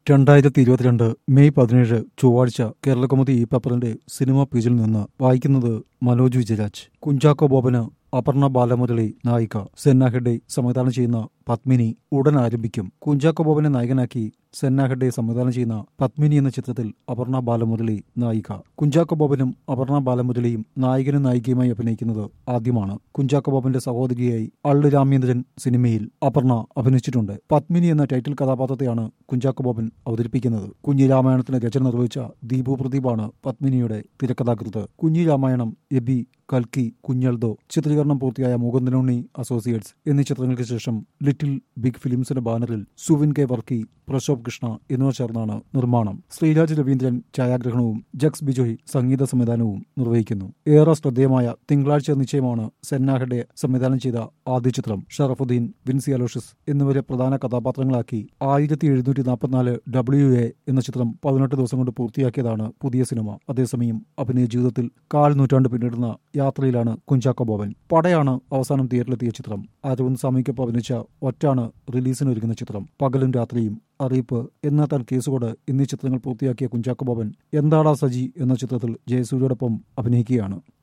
രണ്ടായിരത്തി ഇരുപത്തിരണ്ട് മെയ് പതിനേഴ് ചൊവ്വാഴ്ച കേരളകൗമുദി ഈ പേപ്പറിന്റെ സിനിമാ പേജിൽ നിന്ന് വായിക്കുന്നത് മനോജ് വിജയരാജ് കുഞ്ചാക്കോ ബോബന് അപർണ ബാലമുരളി നായിക സെന്ന ഹെഡെ സംവിധാനം ചെയ്യുന്ന പത്മിനി ഉടൻ ആരംഭിക്കും കുഞ്ചാക്കോ ബോബനെ നായകനാക്കി സെന്ന ഹെഡെ സംവിധാനം ചെയ്യുന്ന പത്മിനി എന്ന ചിത്രത്തിൽ അപർണ ബാലമുരളി നായിക കുഞ്ചാക്കോ ബോബനും അപർണ ബാലമുരളിയും നായകനും നായികയുമായി അഭിനയിക്കുന്നത് ആദ്യമാണ് കുഞ്ചാക്കോ ബോബന്റെ സഹോദരിയായി അള്ളു രാമേന്ദ്രൻ സിനിമയിൽ അപർണ അഭിനയിച്ചിട്ടുണ്ട് പത്മിനി എന്ന ടൈറ്റിൽ കഥാപാത്രത്തെയാണ് കുഞ്ചാക്കോ ബോബൻ അവതരിപ്പിക്കുന്നത് കുഞ്ഞി രാമായണത്തിന് രചന നിർവഹിച്ച ദീപു പ്രദീപാണ് പത്മിനിയുടെ തിരക്കഥാകൃത്ത് കുഞ്ഞി രാമായണം എബി കൽക്കി കുഞ്ഞൽദോ ചിത്രീകരണം പൂർത്തിയായ മുകുന്ദനുണ്ണി അസോസിയേറ്റ്സ് എന്നീ ചിത്രങ്ങൾക്ക് ശേഷം ലിറ്റിൽ ബിഗ് ഫിലിംസിന്റെ ബാനറിൽ സുവിൻ കെ വർക്കി പ്രശോഭ് കൃഷ്ണ എന്നിവർ ചേർന്നാണ് നിർമ്മാണം ശ്രീരാജ് രവീന്ദ്രൻ ഛായാഗ്രഹണവും ജക്സ് ബിജോയ് സംഗീത സംവിധാനവും നിർവഹിക്കുന്നു ഏറെ ശ്രദ്ധേയമായ തിങ്കളാഴ്ച നിശ്ചയമാണ് സെന്ന ഹെഡെ സംവിധാനം ചെയ്ത ആദ്യ ചിത്രം ഷറഫുദ്ദീൻ വിൻസി അലോഷ്യസ് എന്നിവരെ പ്രധാന കഥാപാത്രങ്ങളാക്കി ആയിരത്തി എഴുന്നൂറ്റി നാൽപ്പത്തിനാല് ഡബ്ല്യു എ എന്ന ചിത്രം പതിനെട്ട് ദിവസം കൊണ്ട് പൂർത്തിയാക്കിയതാണ് പുതിയ സിനിമ അതേസമയം അഭിനയ ജീവിതത്തിൽ കാൽ നൂറ്റാണ്ട് പിന്നിടുന്ന യാത്രയിലാണ് കുഞ്ചാക്കോ ബോബൻ പടയാണ് അവസാനം തിയേറ്ററിലെത്തിയ ചിത്രം അരവിന്ദ് സ്വാമിക്കൊപ്പം അഭിനയിച്ച ഒറ്റാണ് റിലീസിനൊരുങ്ങുന്ന ചിത്രം പകലും രാത്രിയും അറിയിപ്പ് എന്നാ താൻ കേസുകോട് എന്നീ ചിത്രങ്ങൾ പൂർത്തിയാക്കിയ കുഞ്ചാക്കോ ബോബൻ എന്താടാ സജി എന്ന ചിത്രത്തിൽ ജയസൂര്യയോടൊപ്പം അഭിനയിക്കുകയാണ്